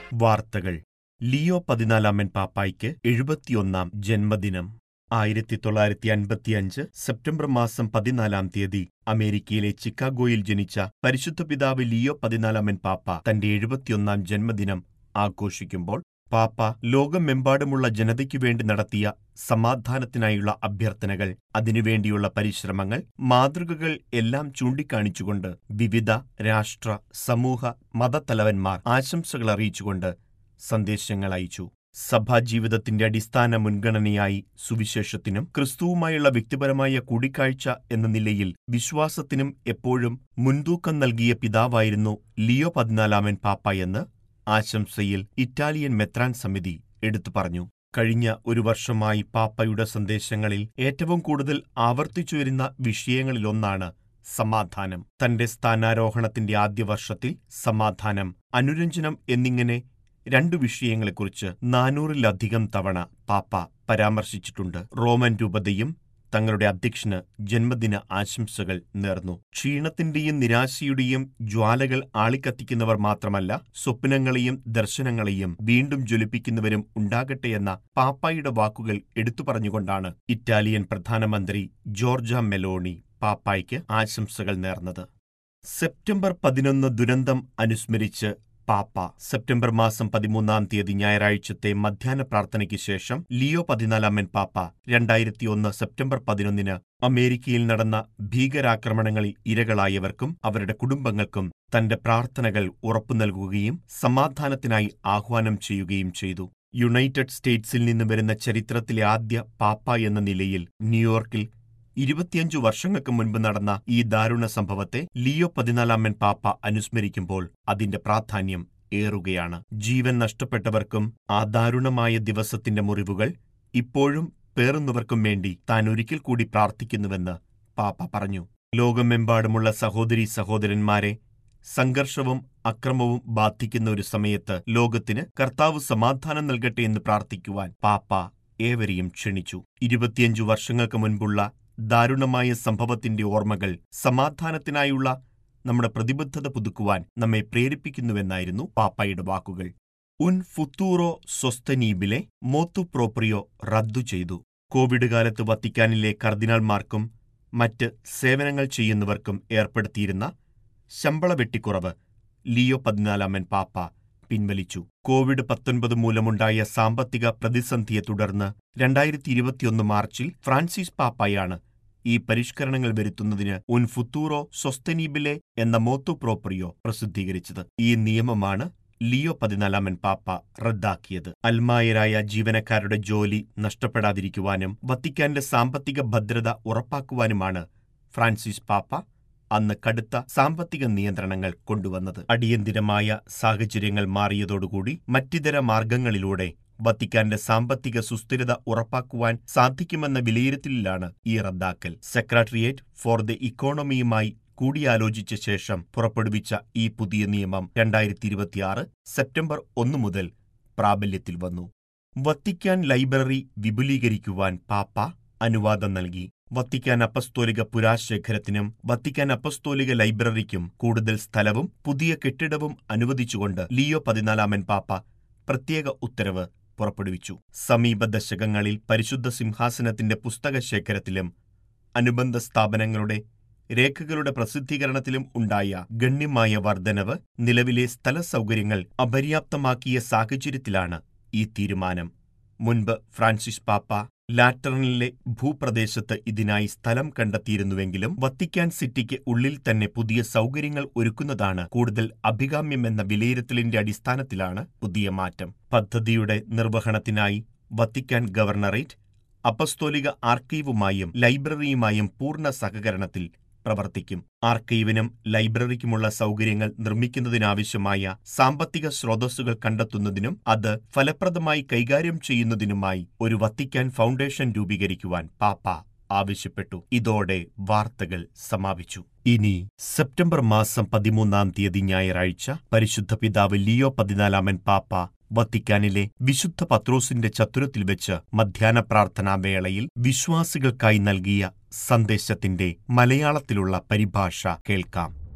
വാർത്തകൾ ലിയോ പതിനാലാമൻ പാപ്പായ്ക്ക് എഴുപത്തിയൊന്നാം ജന്മദിനം ആയിരത്തി തൊള്ളായിരത്തി അൻപത്തിയഞ്ച് സെപ്റ്റംബർ മാസം പതിനാലാം തീയതി അമേരിക്കയിലെ ചിക്കാഗോയിൽ ജനിച്ച പരിശുദ്ധ പിതാവ് ലിയോ പതിനാലാമൻ പാപ്പ തന്റെ എഴുപത്തിയൊന്നാം ജന്മദിനം ആഘോഷിക്കുമ്പോൾ പാപ്പ ലോകമെമ്പാടുമുള്ള ജനതയ്ക്കു വേണ്ടി നടത്തിയ സമാധാനത്തിനായുള്ള അഭ്യർത്ഥനകൾ അതിനുവേണ്ടിയുള്ള പരിശ്രമങ്ങൾ മാതൃകകൾ എല്ലാം ചൂണ്ടിക്കാണിച്ചുകൊണ്ട് വിവിധ രാഷ്ട്ര സമൂഹ മതത്തലവന്മാർ ആശംസകൾ അറിയിച്ചുകൊണ്ട് സന്ദേശങ്ങൾ അയച്ചു സഭാജീവിതത്തിന്റെ അടിസ്ഥാന മുൻഗണനയായി സുവിശേഷത്തിനും ക്രിസ്തുവുമായുള്ള വ്യക്തിപരമായ കൂടിക്കാഴ്ച എന്ന നിലയിൽ വിശ്വാസത്തിനും എപ്പോഴും മുൻതൂക്കം നൽകിയ പിതാവായിരുന്നു ലിയോ പതിനാലാമൻ പാപ്പ എന്ന് ആശംസയിൽ ഇറ്റാലിയൻ മെത്രാൻ സമിതി എടുത്തു പറഞ്ഞു കഴിഞ്ഞ ഒരു വർഷമായി പാപ്പയുടെ സന്ദേശങ്ങളിൽ ഏറ്റവും കൂടുതൽ ആവർത്തിച്ചുവരുന്ന വിഷയങ്ങളിലൊന്നാണ് സമാധാനം തന്റെ സ്ഥാനാരോഹണത്തിന്റെ ആദ്യ വർഷത്തിൽ സമാധാനം അനുരഞ്ജനം എന്നിങ്ങനെ രണ്ടു വിഷയങ്ങളെക്കുറിച്ച് നാനൂറിലധികം തവണ പാപ്പ പരാമർശിച്ചിട്ടുണ്ട് റോമൻ രൂപതയും തങ്ങളുടെ അധ്യക്ഷന് ജന്മദിന ആശംസകൾ നേർന്നു ക്ഷീണത്തിന്റെയും നിരാശയുടെയും ജ്വാലകൾ ആളിക്കത്തിക്കുന്നവർ മാത്രമല്ല സ്വപ്നങ്ങളെയും ദർശനങ്ങളെയും വീണ്ടും ജ്വലിപ്പിക്കുന്നവരും ഉണ്ടാകട്ടെയെന്ന പാപ്പായുടെ വാക്കുകൾ എടുത്തു പറഞ്ഞുകൊണ്ടാണ് ഇറ്റാലിയൻ പ്രധാനമന്ത്രി ജോർജ മെലോണി പാപ്പായ്ക്ക് ആശംസകൾ നേർന്നത് സെപ്റ്റംബർ പതിനൊന്ന് ദുരന്തം അനുസ്മരിച്ച് പാപ്പ സെപ്റ്റംബർ മാസം പതിമൂന്നാം തീയതി ഞായറാഴ്ചത്തെ മധ്യാഹ്ന പ്രാർത്ഥനയ്ക്ക് ശേഷം ലിയോ പതിനാലാമൻ പാപ്പ രണ്ടായിരത്തിയൊന്ന് സെപ്റ്റംബർ പതിനൊന്നിന് അമേരിക്കയിൽ നടന്ന ഭീകരാക്രമണങ്ങളിൽ ഇരകളായവർക്കും അവരുടെ കുടുംബങ്ങൾക്കും തന്റെ പ്രാർത്ഥനകൾ ഉറപ്പു നൽകുകയും സമാധാനത്തിനായി ആഹ്വാനം ചെയ്യുകയും ചെയ്തു യുണൈറ്റഡ് സ്റ്റേറ്റ്സിൽ നിന്ന് വരുന്ന ചരിത്രത്തിലെ ആദ്യ പാപ്പ എന്ന നിലയിൽ ന്യൂയോർക്കിൽ ഇരുപത്തിയഞ്ചു വർഷങ്ങൾക്ക് മുൻപ് നടന്ന ഈ ദാരുണ സംഭവത്തെ ലിയോ പതിനാലാമൻ പാപ്പ അനുസ്മരിക്കുമ്പോൾ അതിന്റെ പ്രാധാന്യം ഏറുകയാണ് ജീവൻ നഷ്ടപ്പെട്ടവർക്കും ആ ദാരുണമായ ദിവസത്തിന്റെ മുറിവുകൾ ഇപ്പോഴും പേറുന്നവർക്കും വേണ്ടി താൻ ഒരിക്കൽ കൂടി പ്രാർത്ഥിക്കുന്നുവെന്ന് പാപ്പ പറഞ്ഞു ലോകമെമ്പാടുമുള്ള സഹോദരീ സഹോദരന്മാരെ സംഘർഷവും അക്രമവും ബാധിക്കുന്ന ഒരു സമയത്ത് ലോകത്തിന് കർത്താവ് സമാധാനം നൽകട്ടെ എന്ന് പ്രാർത്ഥിക്കുവാൻ പാപ്പ ഏവരെയും ക്ഷണിച്ചു ഇരുപത്തിയഞ്ചു വർഷങ്ങൾക്ക് മുൻപുള്ള ദാരുണമായ സംഭവത്തിന്റെ ഓർമ്മകൾ സമാധാനത്തിനായുള്ള നമ്മുടെ പ്രതിബദ്ധത പുതുക്കുവാൻ നമ്മെ പ്രേരിപ്പിക്കുന്നുവെന്നായിരുന്നു പാപ്പായുടെ വാക്കുകൾ ഉൻ ഫുത്തൂറോ സ്വസ്തനീബിലെ മോത്തു പ്രോപ്രിയോ റദ്ദു ചെയ്തു കോവിഡ് കാലത്ത് വത്തിക്കാനിലെ കർദിനാൾമാർക്കും മറ്റ് സേവനങ്ങൾ ചെയ്യുന്നവർക്കും ഏർപ്പെടുത്തിയിരുന്ന ശമ്പള വെട്ടിക്കുറവ് ലിയോ പതിനാലാമൻ പാപ്പ പിൻവലിച്ചു കോവിഡ് പത്തൊൻപത് മൂലമുണ്ടായ സാമ്പത്തിക പ്രതിസന്ധിയെ തുടർന്ന് രണ്ടായിരത്തി ഇരുപത്തിയൊന്ന് മാർച്ചിൽ ഫ്രാൻസിസ് പാപ്പായാണ് ഈ പരിഷ്കരണങ്ങൾ വരുത്തുന്നതിന് ഉൻ ഫുത്തൂറോ സൊസ്തനീബിലെ എന്ന മോത്തു പ്രോപ്പറിയോ പ്രസിദ്ധീകരിച്ചത് ഈ നിയമമാണ് ലിയോ പതിനാലാമൻ പാപ്പ റദ്ദാക്കിയത് അൽമായരായ ജീവനക്കാരുടെ ജോലി നഷ്ടപ്പെടാതിരിക്കുവാനും വത്തിക്കാന്റെ സാമ്പത്തിക ഭദ്രത ഉറപ്പാക്കുവാനുമാണ് ഫ്രാൻസിസ് പാപ്പ അന്ന് കടുത്ത സാമ്പത്തിക നിയന്ത്രണങ്ങൾ കൊണ്ടുവന്നത് അടിയന്തിരമായ സാഹചര്യങ്ങൾ മാറിയതോടുകൂടി മറ്റിതര മാർഗങ്ങളിലൂടെ വത്തിക്കാന്റെ സാമ്പത്തിക സുസ്ഥിരത ഉറപ്പാക്കുവാൻ സാധിക്കുമെന്ന വിലയിരുത്തലിലാണ് ഈ റദ്ദാക്കൽ സെക്രട്ടേറിയറ്റ് ഫോർ ദി ഇക്കോണമിയുമായി കൂടിയാലോചിച്ച ശേഷം പുറപ്പെടുവിച്ച ഈ പുതിയ നിയമം രണ്ടായിരത്തി ഇരുപത്തിയാറ് സെപ്റ്റംബർ ഒന്ന് മുതൽ പ്രാബല്യത്തിൽ വന്നു വത്തിക്കാൻ ലൈബ്രറി വിപുലീകരിക്കുവാൻ പാപ്പ അനുവാദം നൽകി വത്തിക്കാൻ അപ്പസ്തോലിക പുരാശേഖരത്തിനും വത്തിക്കാൻ അപ്പസ്തോലിക ലൈബ്രറിക്കും കൂടുതൽ സ്ഥലവും പുതിയ കെട്ടിടവും അനുവദിച്ചുകൊണ്ട് ലിയോ പതിനാലാമൻ പാപ്പ പ്രത്യേക ഉത്തരവ് പുറപ്പെടുവിച്ചു സമീപ ദശകങ്ങളിൽ പരിശുദ്ധ സിംഹാസനത്തിന്റെ പുസ്തകശേഖരത്തിലും അനുബന്ധ സ്ഥാപനങ്ങളുടെ രേഖകളുടെ പ്രസിദ്ധീകരണത്തിലും ഉണ്ടായ ഗണ്യമായ വർധനവ് നിലവിലെ സ്ഥല സൗകര്യങ്ങൾ അപര്യാപ്തമാക്കിയ സാഹചര്യത്തിലാണ് ഈ തീരുമാനം മുൻപ് ഫ്രാൻസിസ് പാപ്പ ലാറ്ററനിലെ ഭൂപ്രദേശത്ത് ഇതിനായി സ്ഥലം കണ്ടെത്തിയിരുന്നുവെങ്കിലും വത്തിക്കാൻ സിറ്റിക്ക് ഉള്ളിൽ തന്നെ പുതിയ സൗകര്യങ്ങൾ ഒരുക്കുന്നതാണ് കൂടുതൽ അഭികാമ്യമെന്ന വിലയിരുത്തലിന്റെ അടിസ്ഥാനത്തിലാണ് പുതിയ മാറ്റം പദ്ധതിയുടെ നിർവഹണത്തിനായി വത്തിക്കാൻ ഗവർണറേറ്റ് അപ്പസ്തോലിക ആർക്കൈവുമായും ലൈബ്രറിയുമായും പൂർണ്ണ സഹകരണത്തിൽ പ്രവർത്തിക്കും ആർക്കൈവിനും ലൈബ്രറിക്കുമുള്ള സൗകര്യങ്ങൾ നിർമ്മിക്കുന്നതിനാവശ്യമായ സാമ്പത്തിക സ്രോതസ്സുകൾ കണ്ടെത്തുന്നതിനും അത് ഫലപ്രദമായി കൈകാര്യം ചെയ്യുന്നതിനുമായി ഒരു വത്തിക്കാൻ ഫൗണ്ടേഷൻ രൂപീകരിക്കുവാൻ പാപ്പ ആവശ്യപ്പെട്ടു ഇതോടെ വാർത്തകൾ സമാപിച്ചു ഇനി സെപ്റ്റംബർ മാസം പതിമൂന്നാം തീയതി ഞായറാഴ്ച പരിശുദ്ധ പിതാവ് ലിയോ പതിനാലാമൻ പാപ്പ വത്തിക്കാനിലെ വിശുദ്ധ പത്രോസിന്റെ ചത്തുരത്തിൽ വെച്ച് മധ്യാഹ്ന പ്രാർത്ഥനാ വേളയിൽ വിശ്വാസികൾക്കായി നൽകിയ സന്ദേശത്തിന്റെ മലയാളത്തിലുള്ള പരിഭാഷ കേൾക്കാം